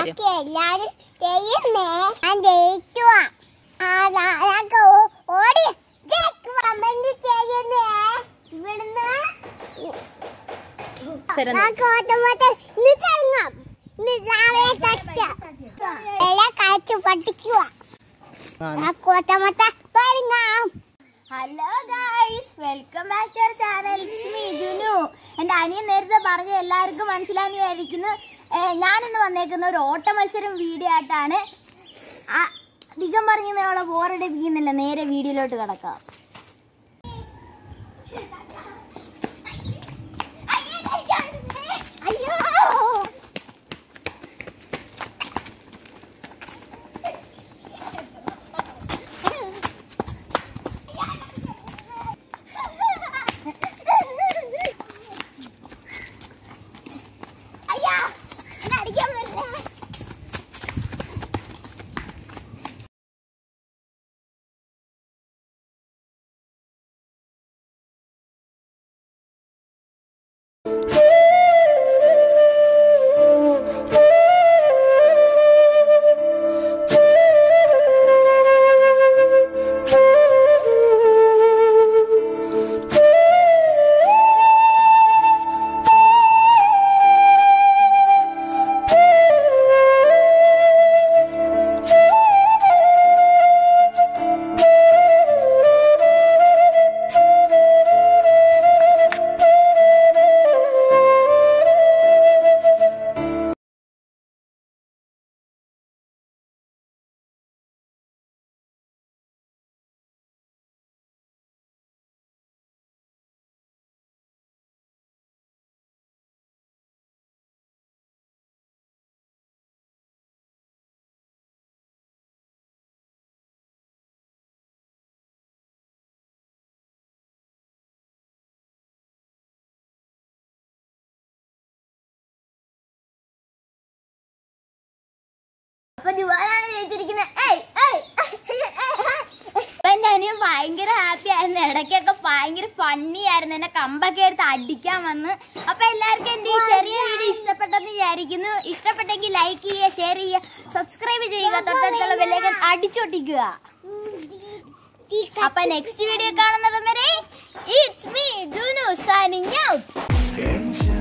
ചോദിച്ചു ഓക്കെ എല്ലാരും ചെയ്യുന്നേ ഞാൻ ജയിക്കുവാ ആ, ഞാ- ഞങ്ങക്ക് ഓ- ഓടി കമന്റ് ചെയ്യുന്നേ ഇവിടുന്ന് ശരി എന്നാ. ഞങ്ങക്ക് ഓട്ടോമാറ്റം ഇന്ന് തുടങ്ങാം ഇന്ന് രാവിലെ തൊട്ട് എല്ലാം കഴിച്ച് പഠിക്കുക ആ, ഞങ്ങക്ക് ഓട്ടോമാറ്റം തുടങ്ങാം hello guys welcome back to channel it's me Junu എൻ്റെ അനിയൻ നേരത്തെ പറഞ്ഞ എല്ലാവർക്കും മനസ്സിലാന്ന് വിചാരിക്കുന്നു ഏ, ഞാനിന്ന് വന്നേക്കുന്ന ഒരു ഓട്ട മത്സരം വീഡിയോ ആയിട്ടാണ് ആ, അധികം പറഞ്ഞ് നമ്മളെ ബോറടിപ്പിക്കുന്നില്ല നേരെ വീഡിയോയിലോട്ട് കിടക്കാം അയ്യോ അയ്യാ എന്നെ അടിക്കാൻ വരുന്നേ അപ്പൊ ജുവാനാണ് ജയിച്ചിരിക്കുന്നത് ഏയ് ഏയ് ഏയ്, ഏയ്, ഏയ്. അപ്പൊ എന്റെ അനിയൻ ഭയങ്കര ഹാപ്പി ആയിരുന്നു ഇടയ്ക്കൊക്കെ ഭയങ്കര ഫണ്ണി ആയിരുന്നു എന്നെ കമ്പൊക്കെ എടുത്ത് അടിക്കാൻ വന്ന് അപ്പൊ എല്ലാവർക്കും എന്റെ ഈ ചെറിയ വീഡിയോ ഇഷ്ടപ്പെട്ടെന്ന് വിചാരിക്കുന്നു ഇഷ്ടപ്പെട്ടെങ്കിൽ ലൈക്ക് ചെയ്യുക ഷെയർ ചെയ്യുക സബ്സ്ക്രൈബ് ചെയ്യുക തൊട്ടടുത്തുള്ള ബെല്ലൈക്കൺ അടിച്ചൊട്ടിക്കുക അപ്പൊ നെക്സ്റ്റ് വീഡിയോ കാണുന്നത് വരെ it's me Junu signing out Tension